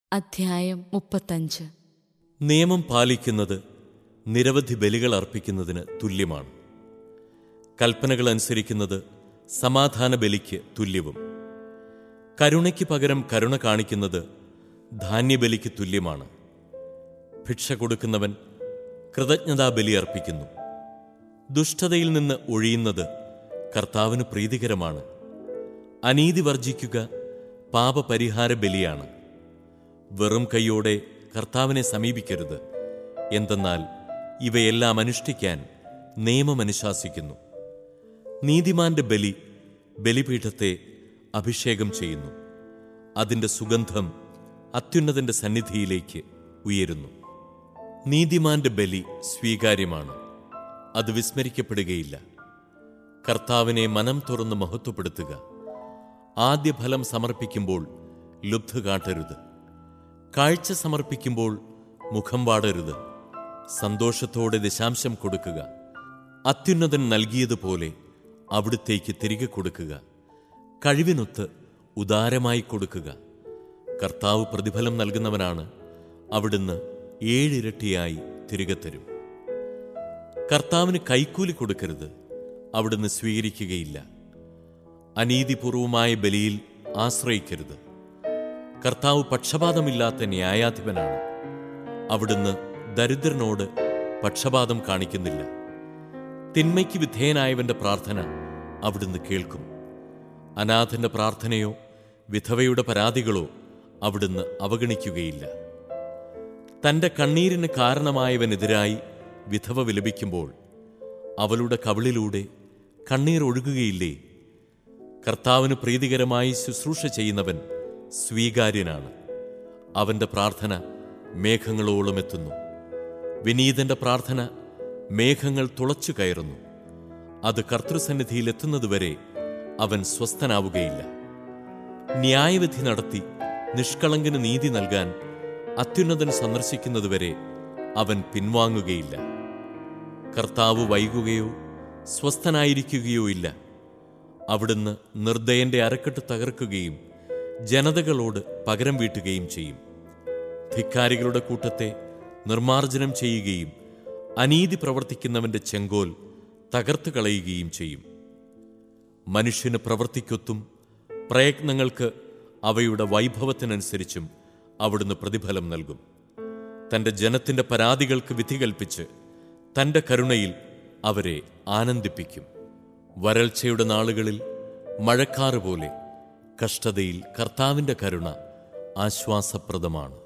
അധ്യായം മുപ്പത്തഞ്ച് നിയമം പാലിക്കുന്നത് നിരവധി ബലികൾ അർപ്പിക്കുന്നതിന് തുല്യമാണ് കൽപ്പനകൾ അനുസരിക്കുന്നത് സമാധാന ബലിക്ക് തുല്യവും കരുണയ്ക്ക് പകരം കരുണ കാണിക്കുന്നത് ധാന്യബലിക്ക് തുല്യമാണ് ഭിക്ഷ കൊടുക്കുന്നവൻ കൃതജ്ഞതാ ബലി അർപ്പിക്കുന്നു ദുഷ്ടതയിൽ നിന്ന് ഒഴിയുന്നത് കർത്താവിന് പ്രീതികരമാണ് അനീതി വർജിക്കുക പാപപരിഹാര ബലിയാണ് വെറും കൈയോടെ കർത്താവിനെ സമീപിക്കരുത് എന്തെന്നാൽ ഇവയെല്ലാം അനുഷ്ഠിക്കാൻ നിയമം അനുശാസിക്കുന്നു നീതിമാന്റെ ബലി ബലിപീഠത്തെ അഭിഷേകം ചെയ്യുന്നു അതിന്റെ സുഗന്ധം അത്യുന്നതന്റെ സന്നിധിയിലേക്ക് ഉയരുന്നു നീതിമാന്റെ ബലി സ്വീകാര്യമാണ് അത് വിസ്മരിക്കപ്പെടുകയില്ല കർത്താവിനെ മനം തുറന്ന് മഹത്വപ്പെടുത്തുക ആദ്യ ഫലം സമർപ്പിക്കുമ്പോൾ ലുബ്ധ കാട്ടരുത് കാഴ്ച സമർപ്പിക്കുമ്പോൾ മുഖം വാടരുത് സന്തോഷത്തോടെ ദശാംശം കൊടുക്കുക അത്യുന്നതൻ നൽകിയതുപോലെ അവിടുത്തേക്ക് തിരികെ കൊടുക്കുക കഴിവിനൊത്ത് ഉദാരമായി കൊടുക്കുക കർത്താവ് പ്രതിഫലം നൽകുന്നവനാണ് അവിടുന്ന് ഏഴിരട്ടിയായി തിരികെ തരും കർത്താവിന് കൈക്കൂലി കൊടുക്കരുത് അവിടുന്ന് സ്വീകരിക്കുകയില്ല അനീതിപൂർവമായ ബലിയിൽ ആശ്രയിക്കരുത് കർത്താവ് പക്ഷപാതമില്ലാത്ത ന്യായാധിപനാണ് അവിടുന്ന് ദരിദ്രനോട് പക്ഷപാതം കാണിക്കുന്നില്ല തിന്മയ്ക്ക് വിധേയനായവന്റെ പ്രാർത്ഥന അവിടുന്ന് കേൾക്കും അനാഥന്റെ പ്രാർത്ഥനയോ വിധവയുടെ പരാതികളോ അവിടുന്ന് അവഗണിക്കുകയില്ല തന്റെ കണ്ണീരിന് കാരണമായവനെതിരായി വിധവ വിലപിക്കുമ്പോൾ അവളുടെ കവിളിലൂടെ കണ്ണീർ ഒഴുകുകയില്ലേ കർത്താവിന് പ്രീതികരമായി ശുശ്രൂഷ ചെയ്യുന്നവൻ സ്വീകാര്യനാണ് അവന്റെ പ്രാർത്ഥന മേഘങ്ങളോളം എത്തുന്നു വിനീതന്റെ പ്രാർത്ഥന മേഘങ്ങൾ തുളച്ചു കയറുന്നു അത് കർത്തൃസന്നിധിയിൽ എത്തുന്നതുവരെ അവൻ സ്വസ്ഥനാവുകയില്ല ന്യായവിധി നടത്തി നിഷ്കളങ്കന് നീതി നൽകാൻ അത്യുന്നതൻ സന്ദർശിക്കുന്നതുവരെ അവൻ പിൻവാങ്ങുകയില്ല കർത്താവ് വൈകുകയോ സ്വസ്ഥനായിരിക്കുകയോ ഇല്ല അവിടുന്ന് നിർദ്ദയന്റെ അരക്കെട്ട് തകർക്കുകയും ജനതകളോട് പകരം വീട്ടുകയും ചെയ്യും ധിക്കാരികളുടെ കൂട്ടത്തെ നിർമാർജനം ചെയ്യുകയും അനീതി പ്രവർത്തിക്കുന്നവന്റെ ചെങ്കോൽ തകർത്തു കളയുകയും ചെയ്യും മനുഷ്യന് പ്രവൃത്തിക്കൊത്തും പ്രയത്നങ്ങൾക്ക് അവയുടെ വൈഭവത്തിനനുസരിച്ചും അവിടുന്ന് പ്രതിഫലം നൽകും തന്റെ ജനത്തിന്റെ പരാതികൾക്ക് വിധി കൽപ്പിച്ച് തന്റെ കരുണയിൽ അവരെ ആനന്ദിപ്പിക്കും വരൾച്ചയുടെ നാളുകളിൽ മഴക്കാറ് പോലെ കഷ്ടതയിൽ കർത്താവിന്റെ കരുണ ആശ്വാസപ്രദമാണ്